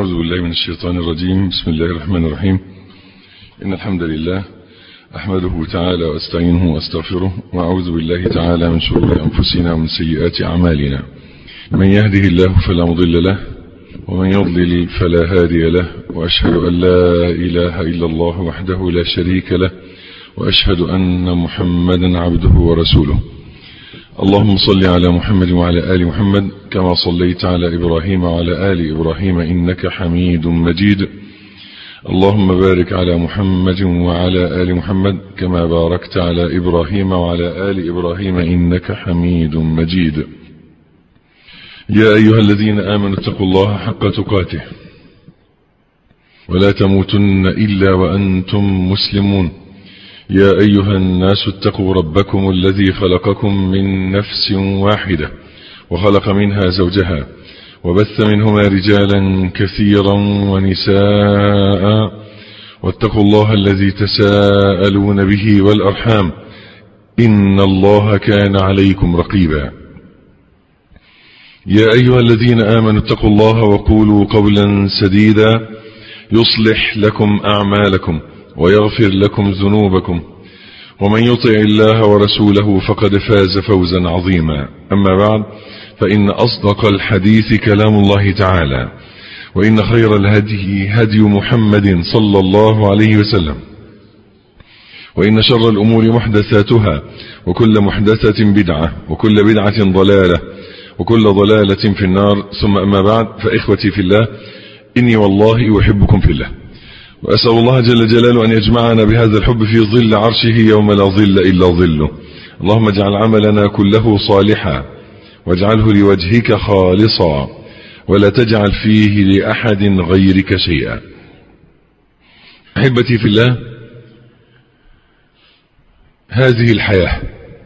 أعوذ بالله من الشيطان الرجيم بسم الله الرحمن الرحيم إن الحمد لله أحمده تعالى وأستعينه وأستغفره وأعوذ بالله تعالى من شرور أنفسنا ومن سيئات أعمالنا من يهده الله فلا مضل له ومن يضلل فلا هادي له وأشهد أن لا إله إلا الله وحده لا شريك له وأشهد أن محمدا عبده ورسوله اللهم صل على محمد وعلى آل محمد كما صليت على إبراهيم وعلى آل إبراهيم إنك حميد مجيد اللهم بارك على محمد وعلى آل محمد كما باركت على إبراهيم وعلى آل إبراهيم إنك حميد مجيد يا أيها الذين آمنوا اتقوا الله حق تقاته ولا تموتن إلا وأنتم مسلمون يا أيها الناس اتقوا ربكم الذي خلقكم من نفس واحدة وخلق منها زوجها وبث منهما رجالا كثيرا ونساء واتقوا الله الذي تساءلون به والأرحام إن الله كان عليكم رقيبا يا أيها الذين آمنوا اتقوا الله وقولوا قولا سديدا يصلح لكم أعمالكم ويغفر لكم ذنوبكم ومن يطع الله ورسوله فقد فاز فوزا عظيما أما بعد فإن أصدق الحديث كلام الله تعالى وإن خير الهدي هدي محمد صلى الله عليه وسلم وإن شر الأمور محدثاتها وكل محدثة بدعة وكل بدعة ضلالة وكل ضلالة في النار ثم أما بعد فإخوتي في الله إني والله أحبكم في الله وأسأل الله جل جلاله أن يجمعنا بهذا الحب في ظل عرشه يوم لا ظل إلا ظله اللهم اجعل عملنا كله صالحا واجعله لوجهك خالصا ولا تجعل فيه لأحد غيرك شيئا أحبتي في الله هذه الحياة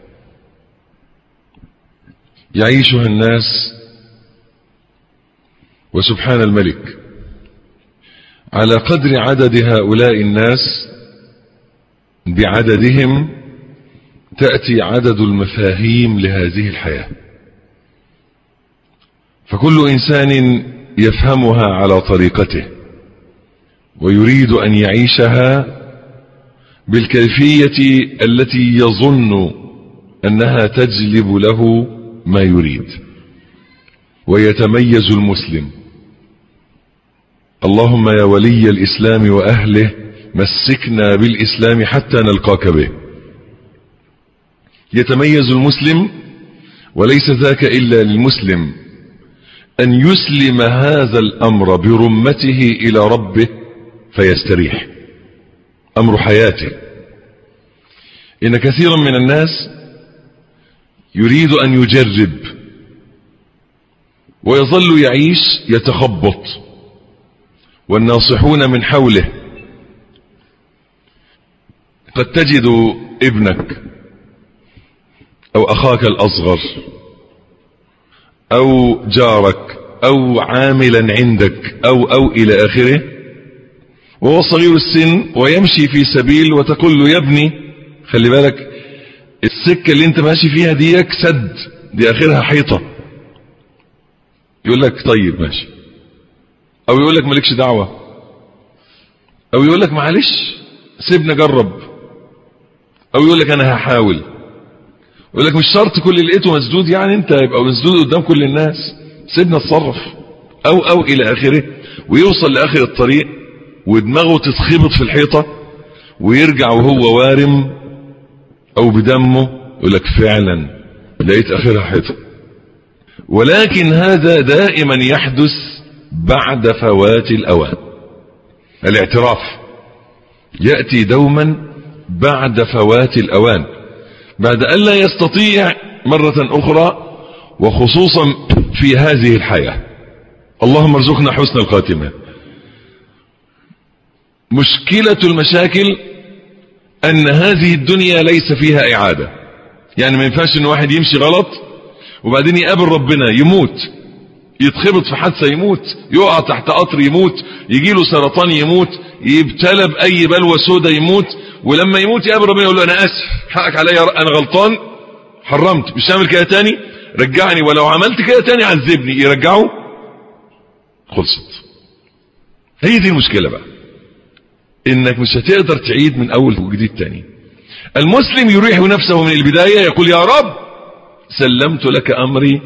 يعيشها الناس وسبحان الملك على قدر عدد هؤلاء الناس بعددهم تأتي عدد المفاهيم لهذه الحياة فكل إنسان يفهمها على طريقته ويريد أن يعيشها بالكيفية التي يظن أنها تجلب له ما يريد ويتميز المسلم اللهم يا ولي الإسلام وأهله مسكنا بالإسلام حتى نلقاك به يتميز المسلم وليس ذاك إلا للمسلم أن يسلم هذا الأمر برمته إلى ربه فيستريح أمر حياته إن كثيرا من الناس يريد أن يجرب ويظل يعيش يتخبط والناصحون من حوله قد تجد ابنك أو أخاك الأصغر أو جارك أو عاملا عندك أو أو إلى آخره وهو صغير السن ويمشي في سبيل وتقول له يا ابني خلي بالك السكة اللي انت ماشي فيها ديك سد دي آخرها حيطة يقول لك طيب ماشي او يقول لك مالكش دعوة او يقول لك معلش سيبنا جرب او يقول لك انا هحاول يقول لك مش شرط كل اللي لقيته مسدود يعني انت يبقى مسدود قدام كل الناس سيبنا اتصرف او او الى اخره ويوصل لاخر الطريق ودماغه تتخبط في الحيطة ويرجع وهو وارم او بدمه يقول لك فعلا لقيت اخرها حيطة ولكن هذا دائما يحدث بعد فوات الأوان الاعتراف يأتي دوما بعد فوات الأوان بعد أن لا يستطيع مرة أخرى وخصوصا في هذه الحياة اللهم ارزقنا حسن الخاتمة مشكلة المشاكل أن هذه الدنيا ليس فيها إعادة يعني ما ينفعش أن واحد يمشي غلط وبعدين يقابل ربنا يموت يتخبط في حادثه يموت يقع تحت قطر يموت يجي له سرطان يموت يبتلى باي بلوى سودا يموت ولما يموت يقابل ربنا يقول له انا اسف حقك عليا انا غلطان حرمت مش هعمل كده تاني رجعني ولو عملت كده تاني عذبني يرجعه خلصت هي دي المشكلة بقى انك مش هتقدر تعيد من اول وجديد تاني المسلم يريح نفسه من البداية يقول يا رب سلمت لك امري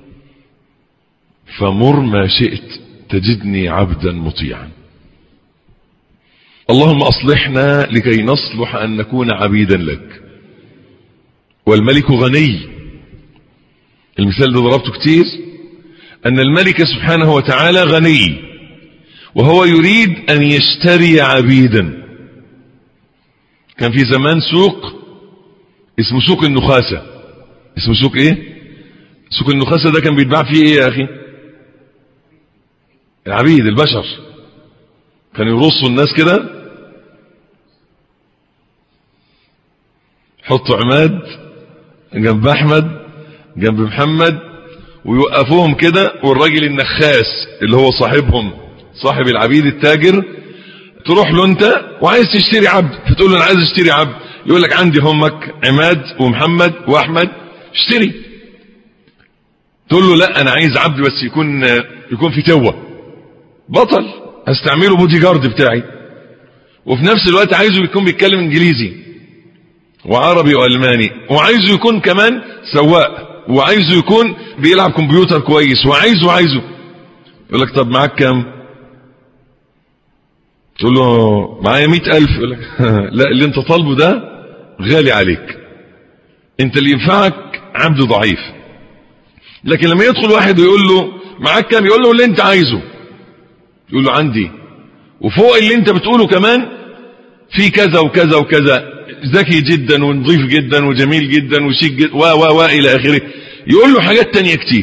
فمر ما شئت تجدني عبدا مطيعا اللهم اصلحنا لكي نصلح ان نكون عبيدا لك والملك غني المثال ده ضربته كتير ان الملك سبحانه وتعالى غني وهو يريد ان يشتري عبيدا كان في زمان سوق اسمه سوق النخاسة اسمه سوق ايه سوق النخاسة ده كان بيتباع فيه ايه يا اخي العبيد البشر كانوا يرصوا الناس كده حطوا عماد جنب احمد جنب محمد ويوقفوهم كده والراجل النخاس اللي هو صاحبهم صاحب العبيد التاجر تروح له انت وعايز تشتري عبد فتقول له انا عايز اشتري عبد يقول لك عندي همك عماد ومحمد واحمد اشتري تقول له لا انا عايز عبد بس يكون يكون في توه بطل هستعمله بودي جارد بتاعي وفي نفس الوقت عايزه يكون بيتكلم انجليزي وعربي والماني وعايزه يكون كمان سواق وعايزه يكون بيلعب كمبيوتر كويس وعايزه وعايزه يقول لك طب معاك كام تقول له معايا مئة ألف يقول لك لا اللي انت طالبه ده غالي عليك انت اللي ينفعك عبد ضعيف لكن لما يدخل واحد ويقول له معاك كام يقول له اللي انت عايزه يقول له عندي وفوق اللي انت بتقوله كمان في كذا وكذا وكذا ذكي جدا ونظيف جدا وجميل جدا وشيك جدا و و و الى اخره يقول له حاجات تانية كتير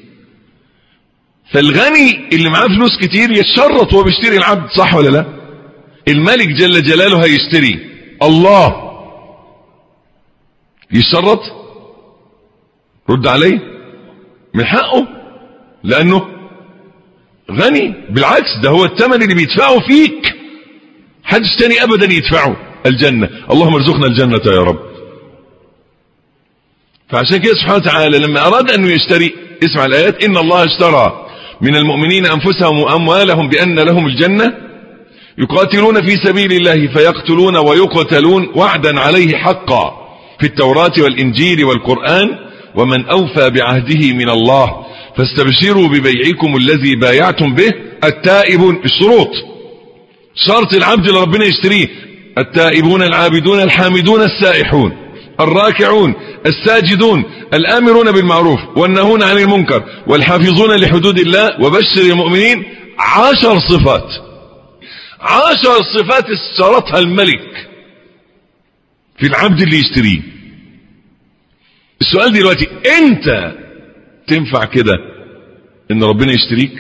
فالغني اللي معاه فلوس كتير يتشرط وهو بيشتري العبد صح ولا لا الملك جل جلاله هيشتري الله يشرط رد عليه من حقه لانه غني بالعكس ده هو الثمن اللي بيدفعه فيك حدش تاني ابدا يدفعه الجنة اللهم ارزقنا الجنة يا رب فعشان كده سبحانه وتعالى لما اراد انه يشتري اسمع الايات ان الله اشترى من المؤمنين انفسهم واموالهم بان لهم الجنة يقاتلون في سبيل الله فيقتلون ويقتلون وعدا عليه حقا في التوراة والانجيل والقرآن ومن اوفى بعهده من الله فاستبشروا ببيعكم الذي بايعتم به التائب الشروط شرط العبد اللي ربنا يشتريه التائبون العابدون الحامدون السائحون الراكعون الساجدون الآمرون بالمعروف والنهون عن المنكر والحافظون لحدود الله وبشر المؤمنين عشر صفات عشر صفات اشترطها الملك في العبد اللي يشتريه السؤال دلوقتي انت تنفع كده ان ربنا يشتريك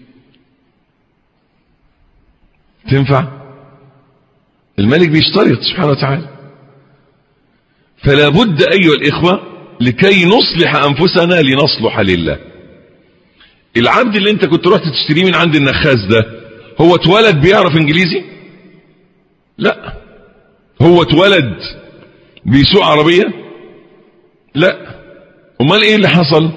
تنفع الملك بيشترط سبحانه وتعالى فلا بد ايها الاخوة لكي نصلح انفسنا لنصلح لله العبد اللي انت كنت رحت تشتريه من عند النخاس ده هو اتولد بيعرف انجليزي لا هو اتولد بيسوق عربية لا امال ايه اللي حصل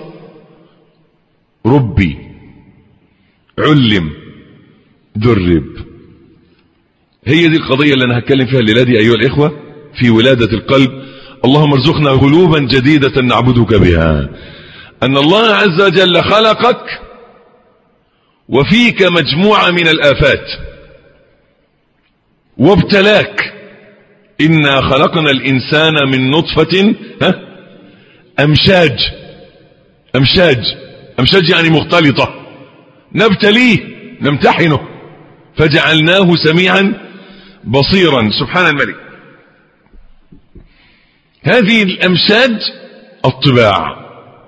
ربي علم درب هي دي القضية اللي انا هتكلم فيها الليلة دي ايها الاخوة في ولادة القلب اللهم ارزقنا قلوبا جديدة نعبدك بها ان الله عز وجل خلقك وفيك مجموعة من الآفات وابتلاك إنا خلقنا الإنسان من نطفة ها أمشاج أمشاج أمشاج يعني مختلطة نبتليه نمتحنه فجعلناه سميعا بصيرا سبحان الملك هذه الأمشاج الطباع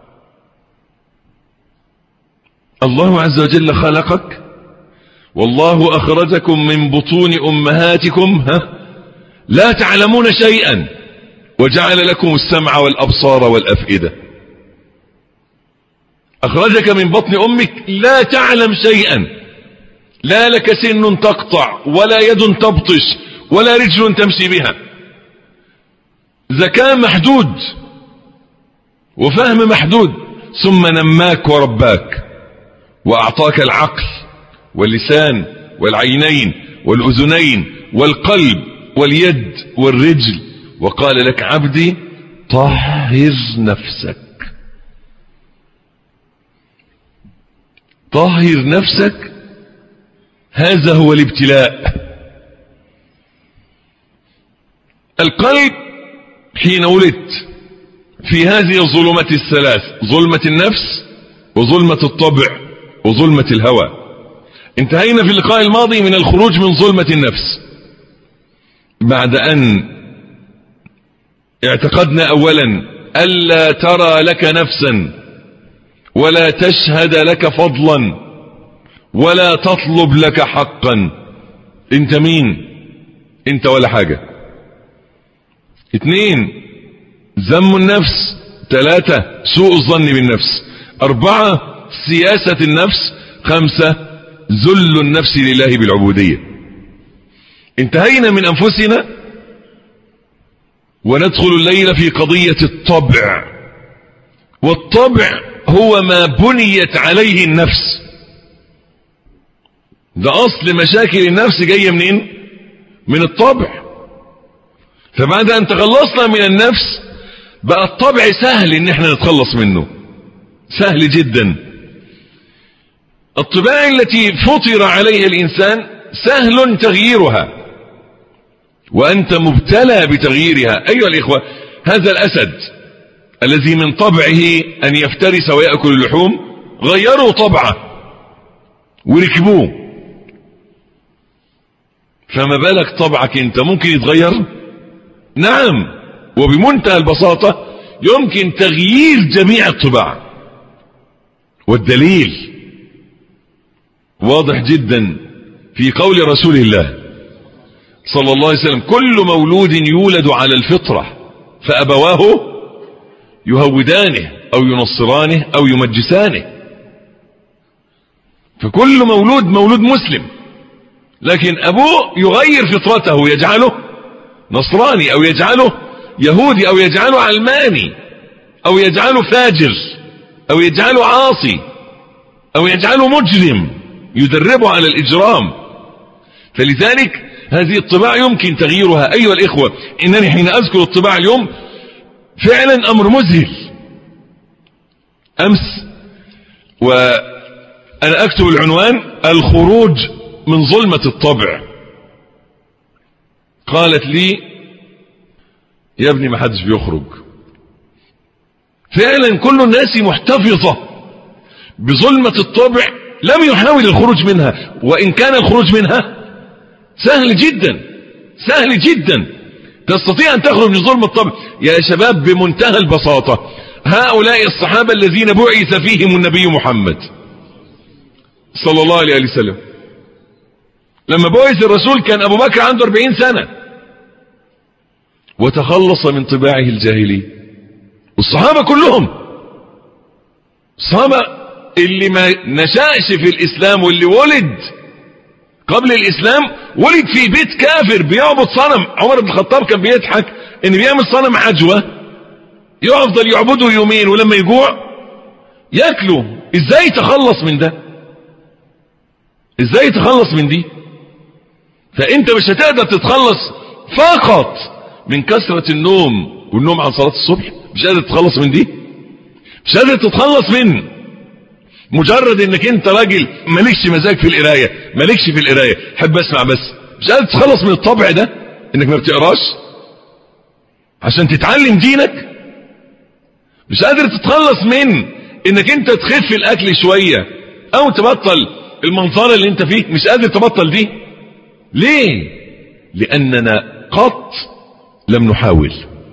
الله عز وجل خلقك والله أخرجكم من بطون أمهاتكم ها لا تعلمون شيئا وجعل لكم السمع والأبصار والأفئدة أخرجك من بطن أمك لا تعلم شيئا لا لك سن تقطع ولا يد تبطش ولا رجل تمشي بها ذكاء محدود وفهم محدود ثم نماك ورباك وأعطاك العقل واللسان والعينين والأذنين والقلب واليد والرجل وقال لك عبدي طهر نفسك طهر نفسك هذا هو الابتلاء القلب حين ولدت في هذه الظلمات الثلاث ظلمة النفس وظلمة الطبع وظلمة الهوى انتهينا في اللقاء الماضي من الخروج من ظلمة النفس بعد أن اعتقدنا أولا ألا ترى لك نفسا ولا تشهد لك فضلا ولا تطلب لك حقا انت مين انت ولا حاجة اثنين ذم النفس ثلاثة سوء الظن بالنفس أربعة سياسة النفس خمسة ذل النفس لله بالعبودية انتهينا من أنفسنا وندخل الليل في قضية الطبع والطبع هو ما بنيت عليه النفس ده أصل مشاكل النفس جاية منين من الطبع فبعد أن تخلصنا من النفس بقى الطبع سهل ان احنا نتخلص منه سهل جدا الطباع التي فطر عليها الإنسان سهل تغييرها وأنت مبتلى بتغييرها أيها الإخوة هذا الأسد الذي من طبعه أن يفترس ويأكل اللحوم غيروا طبعه وركبوه فما بالك طبعك انت ممكن يتغير نعم وبمنتهى البساطة يمكن تغيير جميع الطباع والدليل واضح جدا في قول رسول الله صلى الله عليه وسلم كل مولود يولد على الفطرة فأبواه يهودانه أو ينصرانه أو يمجسانه فكل مولود مولود مسلم لكن أبوه يغير فطرته يجعله نصراني أو يجعله يهودي أو يجعله علماني أو يجعله فاجر أو يجعله عاصي أو يجعله مجرم يدربه على الإجرام فلذلك هذه الطباع يمكن تغييرها أيها الإخوة إنني حين أذكر الطباع اليوم فعلا أمر مذهل أمس وأنا أكتب العنوان الخروج من ظلمة الطبع قالت لي يا ابني ما حدش بيخرج فعلا كل الناس محتفظة بظلمة الطبع لم يحاول الخروج منها وإن كان الخروج منها سهل جدا سهل جدا تستطيع أن تخرج من ظلم الطبع يا شباب بمنتهى البساطة هؤلاء الصحابة الذين بعث فيهم النبي محمد صلى الله عليه وسلم لما بعث الرسول كان أبو بكر عنده 40 سنة وتخلص من طباعه الجاهلي والصحابة كلهم الصحابة اللي ما نشأش في الإسلام واللي ولد قبل الإسلام ولد في بيت كافر بيعبد صنم عمر بن الخطاب كان بيضحك ان بيعمل صنم عجوة يفضل يعبده يومين ولما يجوع ياكله ازاي تخلص من ده ازاي تخلص من دي فانت مش هتقدر تتخلص فقط من كثرة النوم والنوم عن صلاة الصبح مش قادر تتخلص من دي مش قادر تتخلص من مجرد انك انت راجل مالكش مزاج في القراية مالكش في القراية حب اسمع بس مش قادر تتخلص من الطبع ده انك ما بتقراش عشان تتعلم دينك مش قادر تتخلص من انك انت تخف الاكل شوية او تبطل المنظرة اللي انت فيه مش قادر تبطل دي ليه لاننا قط لم نحاول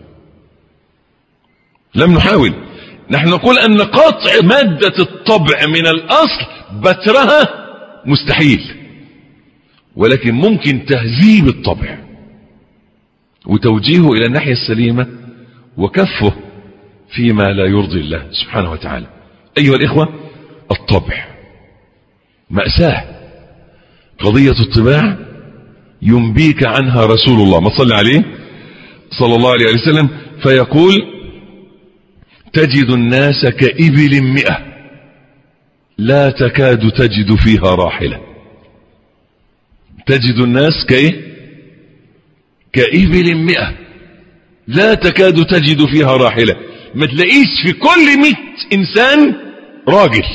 لم نحاول نحن نقول أن قطع مادة الطبع من الأصل بترها مستحيل ولكن ممكن تهذيب الطبع وتوجيهه إلى الناحية السليمة وكفه فيما لا يرضي الله سبحانه وتعالى أيها الإخوة الطبع مأساة قضية الطباع ينبيك عنها رسول الله ما صلى عليه صلى الله عليه وسلم فيقول تجد الناس كإبل مئة لا تكاد تجد فيها راحلة تجد الناس كايه كإبل مئة لا تكاد تجد فيها راحلة ما تلاقيش في كل مئة إنسان راجل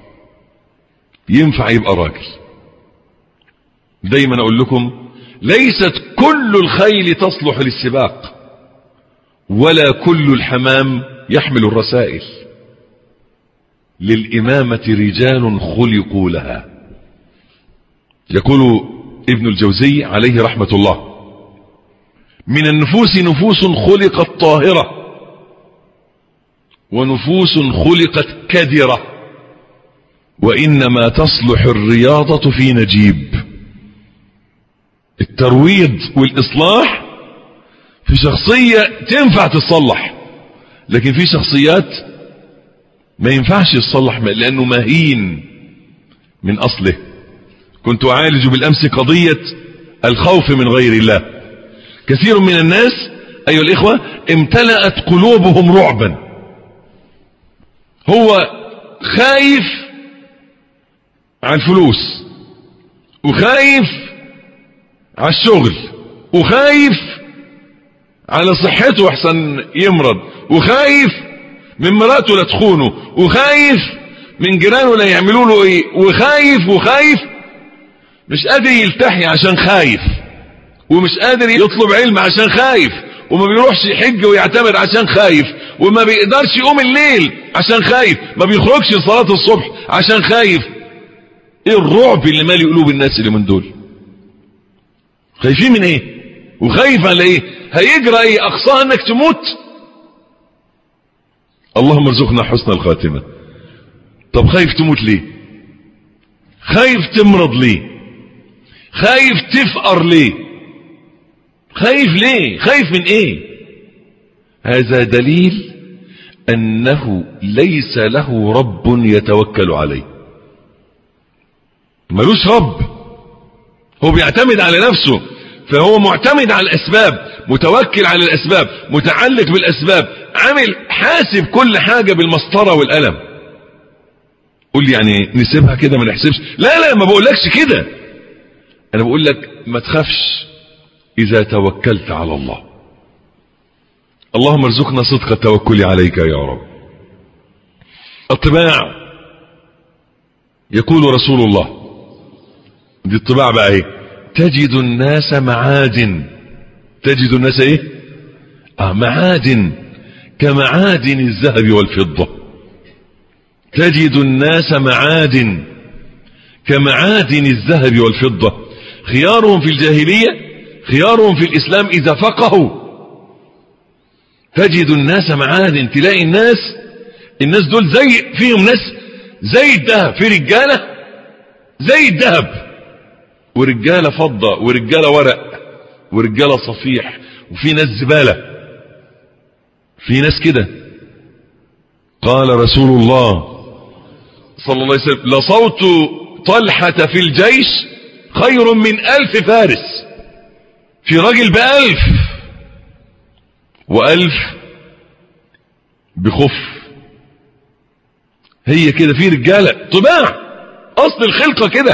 ينفع يبقى راجل دايما أقول لكم ليست كل الخيل تصلح للسباق ولا كل الحمام يحمل الرسائل للإمامة رجال خلقوا لها يقول ابن الجوزي عليه رحمة الله من النفوس نفوس خلقت طاهرة ونفوس خلقت كدرة وإنما تصلح الرياضة في نجيب الترويض والإصلاح في شخصية تنفع تصلح لكن في شخصيات ما ينفعش يصلح لأنه مهين من أصله كنت أعالج بالأمس قضية الخوف من غير الله كثير من الناس أيها الإخوة امتلأت قلوبهم رعبا هو خايف على الفلوس وخايف على الشغل وخايف على صحته احسن يمرض وخايف من مراته لا تخونه وخايف من جيرانه لا يعملوا له ايه وخايف وخايف مش قادر يلتحي عشان خايف ومش قادر يطلب علم عشان خايف وما بيروحش يحج ويعتمر عشان خايف وما بيقدرش يقوم الليل عشان خايف ما بيخرجش صلاة الصبح عشان خايف ايه الرعب اللي مالي قلوب الناس اللي من دول خايفين من ايه وخايف على ايه هيجرى ايه اقصاها انك تموت اللهم ارزقنا حسن الخاتمة طب خايف تموت ليه خايف تمرض ليه خايف تفقر ليه خايف ليه خايف من ايه هذا دليل انه ليس له رب يتوكل عليه ملوش رب هو بيعتمد على نفسه فهو معتمد على الاسباب متوكل على الاسباب متعلق بالاسباب عامل حاسب كل حاجة بالمسطرة والقلم قول لي يعني نسيبها كده ما نحسبش لا لا ما بقولكش كده انا بقول لك ما تخافش اذا توكلت على الله اللهم ارزقنا صدق التوكل عليك يا رب الطباع يقول رسول الله دي الطباع بقى ايه تجد الناس معادن تجد الناس ايه اه معادن كمعادن الذهب والفضة تجد الناس معادن كمعادن الذهب والفضة خيارهم في الجاهلية خيارهم في الإسلام إذا فقهوا تجد الناس معادن تلاقي الناس الناس دول زي فيهم ناس زي الذهب في رجالة زي الذهب ورجالة فضة ورجالة ورق ورجالة صفيح وفي ناس زبالة في ناس كده قال رسول الله صلى الله عليه وسلم لصوت طلحة في الجيش خير من ألف فارس في راجل بألف وألف بخف هي كده في رجالة طباع أصل الخلقة كده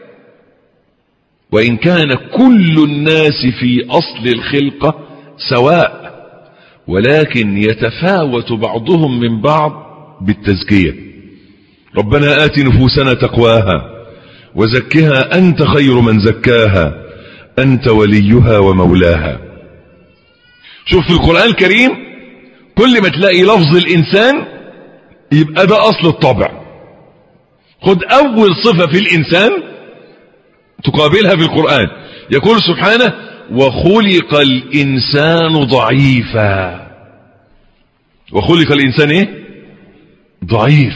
وإن كان كل الناس في أصل الخلقة سواء ولكن يتفاوت بعضهم من بعض بالتزكية ربنا آت نفوسنا تقواها وزكها أنت خير من زكاها أنت وليها ومولاها شوف في القرآن الكريم كل ما تلاقي لفظ الإنسان يبقى ده أصل الطبع خد أول صفة في الإنسان تقابلها في القرآن يقول سبحانه وخلق الإنسان ضعيفا وخلق الإنسان إيه ضعيف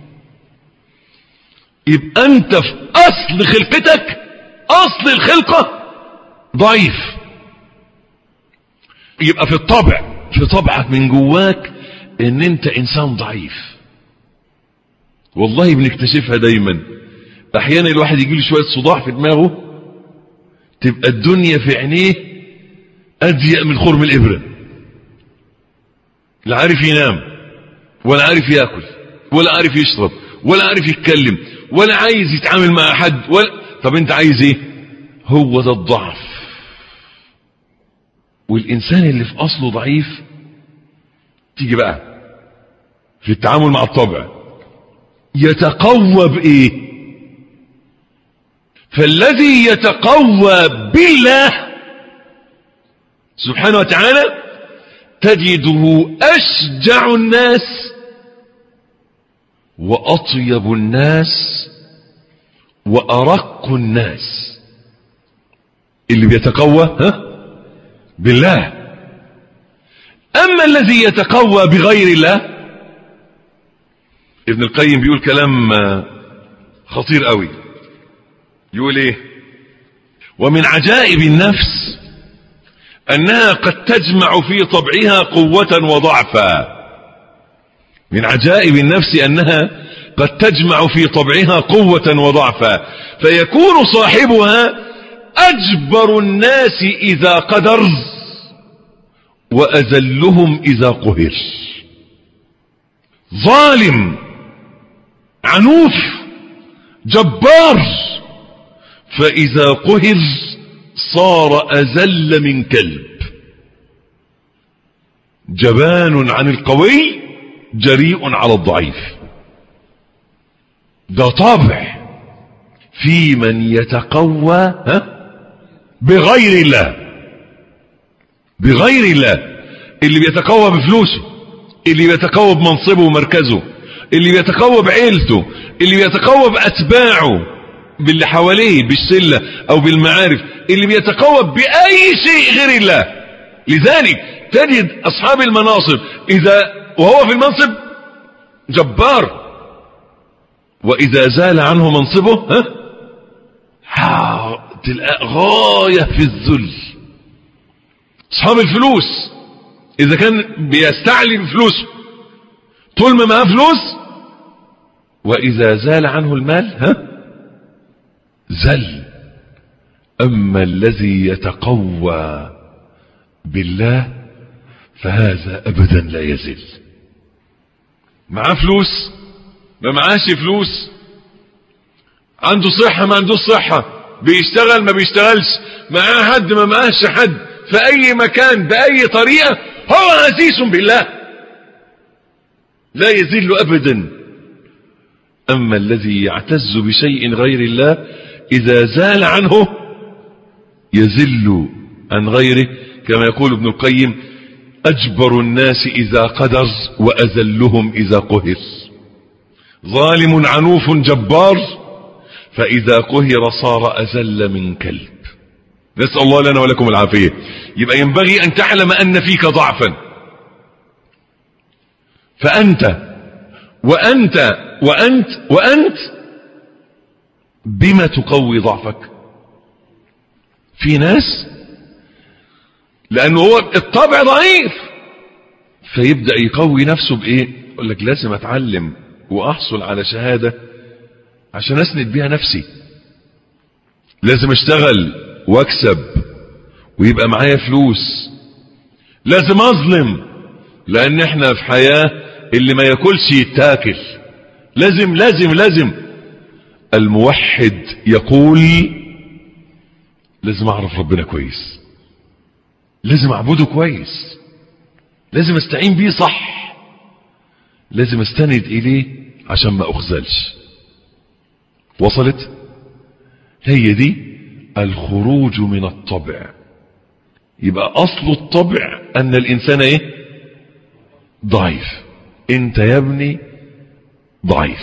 يبقى أنت في أصل خلقتك أصل الخلقة ضعيف يبقى في الطبع في طبعك من جواك ان انت انسان ضعيف والله بنكتشفها دايما احيانا الواحد يجي له شويه صداع في دماغه تبقى الدنيا في عينيه اضيق من خرم الابره لا عارف ينام ولا عارف ياكل ولا عارف يشرب ولا عارف يتكلم ولا عايز يتعامل مع حد ولا طب انت عايز ايه هو ده الضعف والإنسان اللي في أصله ضعيف تيجي بقى في التعامل مع الطبع يتقوى بإيه فالذي يتقوى بالله سبحانه وتعالى تجده أشجع الناس وأطيب الناس وأرق الناس اللي بيتقوى ها بالله أما الذي يتقوى بغير الله ابن القيم بيقول كلام خطير قوي يقول ايه ومن عجائب النفس أنها قد تجمع في طبعها قوة وضعفا من عجائب النفس أنها قد تجمع في طبعها قوة وضعفا فيكون صاحبها أجبر الناس إذا قدر وأذلهم إذا قهر ظالم عنوف جبار فإذا قهر صار أذل من كلب جبان عن القوي جريء على الضعيف ده طابع في من يتقوى ها بغير الله بغير الله اللي بيتقوى بفلوسه اللي بيتقوى بمنصبه ومركزه اللي بيتقوى بعيلته اللي بيتقوى بأتباعه باللي حواليه بالسلة أو بالمعارف اللي بيتقوى بأي شيء غير الله لذلك تجد أصحاب المناصب إذا وهو في المنصب جبار وإذا زال عنه منصبه ها تلقى غاية في الذل أصحاب الفلوس إذا كان بيستعلي بفلوسه طول ما معاه فلوس وإذا زال عنه المال ها زل أما الذي يتقوى بالله فهذا أبدا لا يزل معاه فلوس ما معاش فلوس عنده صحة ما عندوش صحة بيشتغل ما بيشتغلش معاه حد ما معاش حد في أي مكان بأي طريقة هو عزيز بالله لا يزل أبدا أما الذي يعتز بشيء غير الله إذا زال عنه يزل عن غيره كما يقول ابن القيم أجبر الناس إذا قدر وأزلهم إذا قهر ظالم عنوف جبار فإذا قهر صار أزل من كلب نسأل الله لنا ولكم العافية يبقى ينبغي أن تعلم أن فيك ضعفا فأنت وأنت وأنت وأنت بما تقوي ضعفك في ناس لأنه هو الطبع ضعيف فيبدأ يقوي نفسه بإيه يقول لك لازم أتعلم وأحصل على شهادة عشان أسند بيها نفسي لازم أشتغل وأكسب ويبقى معايا فلوس لازم أظلم لأن احنا في حياة اللي ما ياكلش يتاكل لازم لازم لازم الموحد يقول لازم أعرف ربنا كويس لازم أعبده كويس لازم استعين بيه صح لازم استند إليه عشان ما أخزلش وصلت هي دي الخروج من الطبع يبقى أصل الطبع أن الإنسان إيه ضعيف أنت يا ابني ضعيف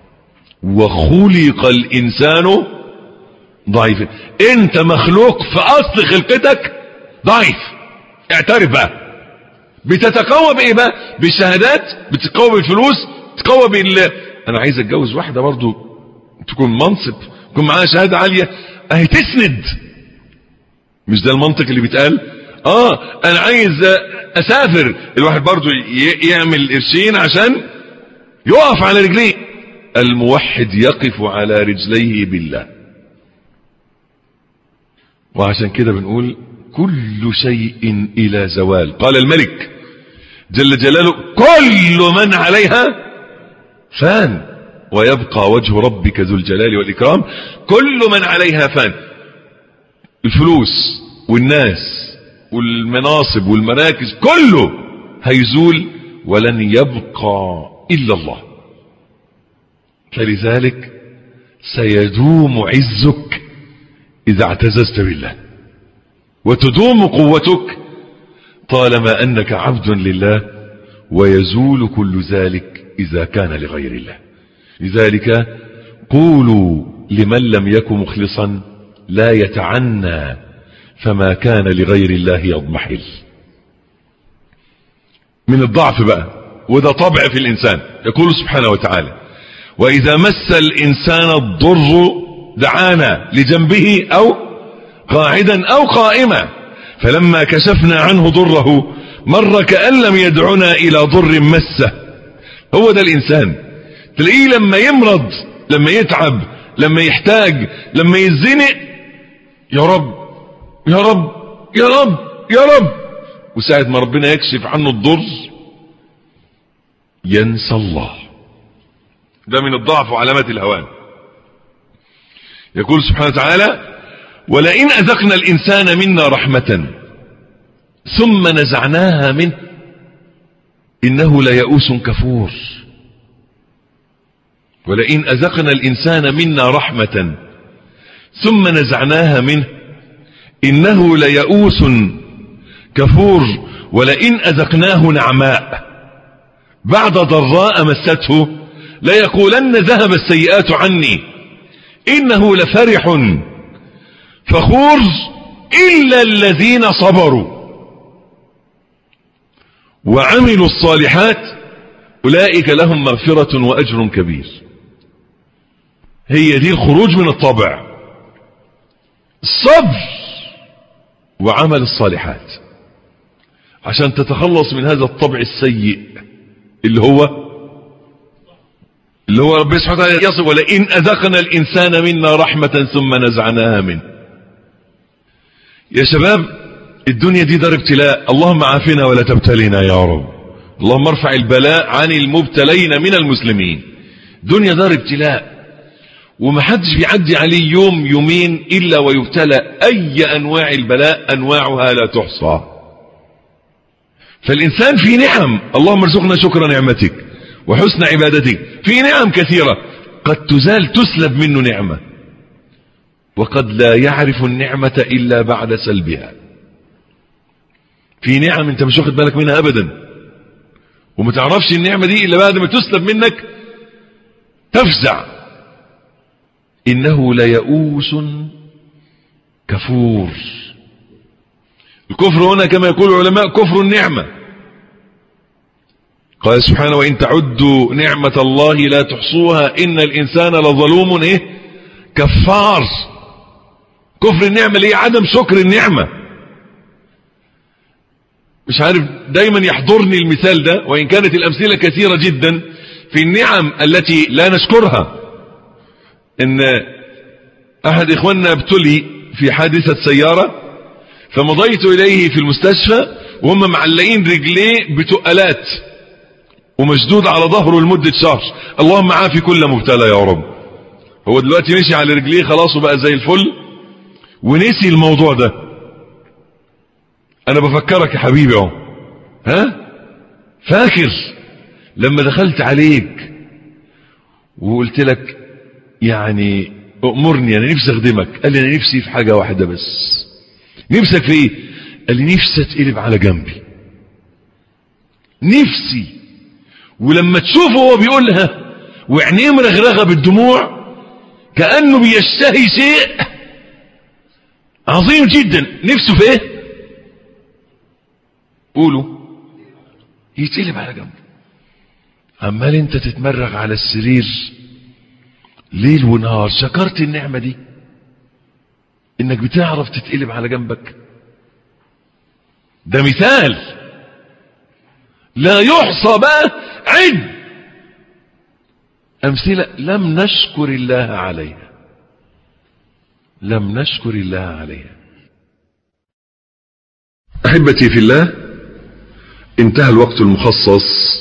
وخلق الإنسان ضعيف أنت مخلوق في أصل خلقتك ضعيف اعترف بقى بتتقوى بايه بقى بالشهادات بتتقوى بالفلوس تتقوى بال انا عايز اتجوز واحده برضو تكون منصب تكون معاها شهاده عاليه اهي تسند مش ده المنطق اللي بيتقال اه انا عايز اسافر الواحد برضو يعمل قرشين عشان يقف على رجليه الموحد يقف على رجليه بالله وعشان كده بنقول كل شيء إلى زوال قال الملك جل جلاله كل من عليها فان ويبقى وجه ربك ذو الجلال والإكرام كل من عليها فان الفلوس والناس والمناصب والمراكز كله هيزول ولن يبقى إلا الله فلذلك سيدوم عزك إذا اعتززت بالله وتدوم قوتك طالما أنك عبد لله ويزول كل ذلك إذا كان لغير الله لذلك قولوا لمن لم يكن مخلصا لا يتعنى فما كان لغير الله يضمحل من الضعف بقى وده طبع في الإنسان يقول سبحانه وتعالى وإذا مس الإنسان الضر دعانا لجنبه أو قاعدا أو قائما فلما كشفنا عنه ضره مر كأن لم يدعنا إلى ضر مسه هو ده الإنسان تلاقيه لما يمرض لما يتعب لما يحتاج لما يزنق يا رب يا رب يا رب يا رب وساعة ما ربنا يكشف عنه الضر ينسى الله ده من الضعف وعلامات الهوان يقول سبحانه وتعالى ولئن أذقنا الإنسان منا رحمة ثم نزعناها منه إنه ليئوس كفور ولئن أذقنا الإنسان منا رحمة ثم نزعناها منه إنه ليئوس كفور ولئن أذقناه نعماء بعد ضراء مسته ليقولن ذهب السيئات عني إنه لفرح فخور إلا الذين صبروا وعملوا الصالحات أولئك لهم مغفرة وأجر كبير هي دي الخروج من الطبع الصبر وعمل الصالحات عشان تتخلص من هذا الطبع السيء اللي هو اللي هو ربنا سبحانه وتعالى يصف ولئن أذقنا الإنسان منا رحمة ثم نزعناها منه يا شباب الدنيا دي دار ابتلاء اللهم عافنا ولا تبتلينا يا رب اللهم ارفع البلاء عن المبتلين من المسلمين دنيا دار ابتلاء ومحدش بيعدي عليه يوم يومين إلا ويبتلى أي أنواع البلاء أنواعها لا تحصى فالإنسان في نعم اللهم ارزقنا شكر نعمتك وحسن عبادتك في نعم كثيرة قد تزال تسلب منه نعمة وقد لا يعرف النعمة إلا بعد سلبها في نعم انت مش واخد بالك منها أبدا وما تعرفش النعمة دي إلا بعد ما تسلب منك تفزع إنه ليئوس كفور الكفر هنا كما يقول العلماء كفر النعمة قال سبحانه وإن تعدوا نعمة الله لا تحصوها إن الإنسان لظلوم إيه كفار كفر النعمة ليه عدم شكر النعمة مش عارف دايما يحضرني المثال ده وإن كانت الأمثلة كثيرة جدا في النعم التي لا نشكرها ان احد اخواننا ابتلي في حادثة سيارة فمضيت اليه في المستشفى وهم معلقين رجليه بتقلات ومشدود على ظهره لمدة شهر اللهم عافي كل مبتلى يا رب هو دلوقتي مشي على رجليه خلاص وبقى زي الفل ونسي الموضوع ده انا بفكرك يا حبيبي اهو ها فاكر لما دخلت عليك وقلت لك يعني أمرني أنا نفسي أخدمك قال لي أنا نفسي في حاجة واحدة بس نفسك في إيه قال لي نفسي أتقلب على جنبي نفسي ولما تشوفه هو بيقولها وعينيه مرغرغة بالدموع كأنه بيشتهي شيء عظيم جدا نفسه في ايه قولوا يتقلب على جنبه عمال انت تتمرغ على السرير ليل ونهار شكرت النعمة دي انك بتعرف تتقلب على جنبك ده مثال لا يحصى بقى عد امثلة لم نشكر الله عليها لم نشكر الله عليها احبتي في الله انتهى الوقت المخصص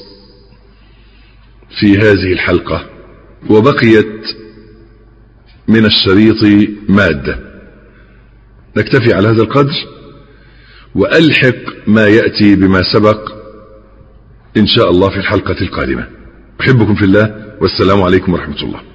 في هذه الحلقة وبقيت من الشريط مادة نكتفي على هذا القدر وألحق ما يأتي بما سبق إن شاء الله في الحلقة القادمة أحبكم في الله والسلام عليكم ورحمة الله